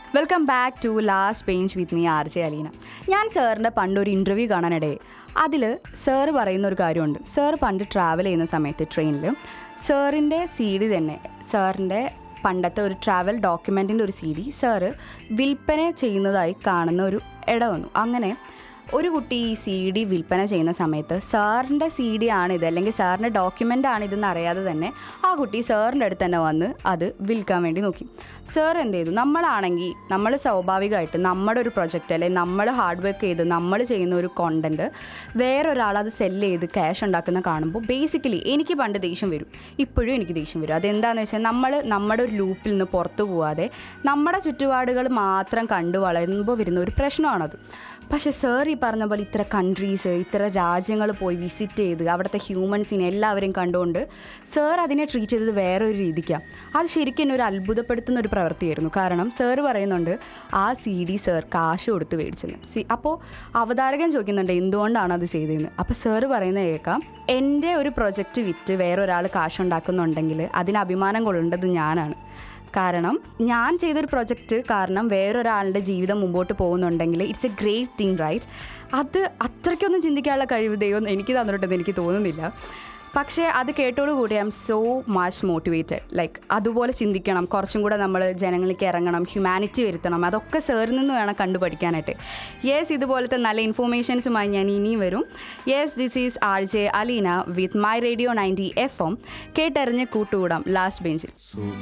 welcome back to last bench with me R J Aleena ഞാൻ സാറിൻ്റെ പണ്ട് ഒരു ഇൻ്റർവ്യൂ കാണാനിടയെ അതിൽ സാറ് പറയുന്ന ഒരു കാര്യമുണ്ട് സാർ പണ്ട് ട്രാവൽ ചെയ്യുന്ന സമയത്ത് ട്രെയിനിൽ സാറിൻ്റെ സി ഡി തന്നെ സാറിൻ്റെ പണ്ടത്തെ ഒരു ട്രാവൽ ഡോക്യുമെൻറ്റിൻ്റെ ഒരു സി ഡി സാറ് വിൽപ്പന ചെയ്യുന്നതായി കാണുന്ന ഒരു ഇട വന്നു അങ്ങനെ ഒരു കുട്ടി ഈ സി ഡി വിൽപ്പന ചെയ്യുന്ന സമയത്ത് സാറിൻ്റെ സി ഡി ആണിത് അല്ലെങ്കിൽ സാറിൻ്റെ ഡോക്യുമെൻ്റ് ആണിതെന്ന് അറിയാതെ തന്നെ ആ കുട്ടി സാറിൻ്റെ അടുത്ത് തന്നെ വന്ന് അത് വിൽക്കാൻ വേണ്ടി നോക്കി സാർ എന്ത് ചെയ്തു നമ്മളാണെങ്കിൽ നമ്മൾ സ്വാഭാവികമായിട്ട് നമ്മുടെ ഒരു പ്രൊജക്റ്റ് അല്ലെങ്കിൽ നമ്മൾ ഹാർഡ് വർക്ക് ചെയ്ത് നമ്മൾ ചെയ്യുന്ന ഒരു കോണ്ടൻറ്റ് വേറൊരാൾ അത് സെല്ല് ചെയ്ത് ക്യാഷ് ഉണ്ടാക്കുന്ന കാണുമ്പോൾ ബേസിക്കലി എനിക്ക് പണ്ട് ദേഷ്യം വരും ഇപ്പോഴും എനിക്ക് ദേഷ്യം വരും അതെന്താണെന്ന് വെച്ചാൽ നമ്മൾ നമ്മുടെ ഒരു ലൂപ്പിൽ നിന്ന് പുറത്തു പോവാതെ നമ്മുടെ ചുറ്റുപാടുകൾ മാത്രം കണ്ടു വളരുമ്പോൾ വരുന്ന ഒരു പ്രശ്നമാണത് പക്ഷേ സാർ ഈ പറഞ്ഞ പോലെ ഇത്ര കൺട്രീസ് ഇത്ര രാജ്യങ്ങൾ പോയി വിസിറ്റ് ചെയ്ത് അവിടുത്തെ ഹ്യൂമൻസിനെ എല്ലാവരെയും കണ്ടുകൊണ്ട് സാർ അതിനെ ട്രീറ്റ് ചെയ്തത് വേറൊരു രീതിക്കാണ് അത് ശരിക്കും എന്നെ ഒരു അത്ഭുതപ്പെടുത്തുന്ന ഒരു പ്രവൃത്തിയായിരുന്നു കാരണം സാർ പറയുന്നുണ്ട് ആ സി ഡി സാർ കാശ് കൊടുത്ത് മേടിച്ചെന്ന് സി അപ്പോൾ അവതാരകൻ ചോദിക്കുന്നുണ്ട് എന്തുകൊണ്ടാണ് അത് ചെയ്തതെന്ന് അപ്പോൾ സാർ പറയുന്നത് കേൾക്കാം എൻ്റെ ഒരു പ്രൊജക്റ്റ് വിറ്റ് വേറൊരാൾ കാശുണ്ടാക്കുന്നുണ്ടെങ്കിൽ അതിന് അഭിമാനം കൊള്ളേണ്ടത് ഞാനാണ് കാരണം ഞാൻ ചെയ്തൊരു പ്രൊജക്റ്റ് കാരണം വേറൊരാളുടെ ജീവിതം മുമ്പോട്ട് പോകുന്നുണ്ടെങ്കിൽ it's a great thing right അത് അത്രയ്ക്കൊന്നും ചിന്തിക്കാനുള്ള കഴിവ് ദൈവം എനിക്ക് തന്നിട്ടുണ്ടെന്ന് എനിക്ക് തോന്നുന്നില്ല പക്ഷേ അത് കേട്ടോടുകൂടി I'm so much motivated like അതുപോലെ ചിന്തിക്കണം കുറച്ചും കൂടെ നമ്മൾ ജനങ്ങളിലേക്ക് ഇറങ്ങണം ഹ്യൂമാനിറ്റി വരുത്തണം അതൊക്കെ സാറിൽ നിന്ന് വേണം കണ്ടുപഠിക്കാനായിട്ട് യെസ് ഇതുപോലത്തെ നല്ല ഇൻഫോർമേഷൻസുമായി ഞാൻ ഇനിയും വരും yes this is R J Aleena with my radio ninety F M കേട്ടറിഞ്ഞ് കൂട്ടുകൂടാം ലാസ്റ്റ് ബെഞ്ചിൽ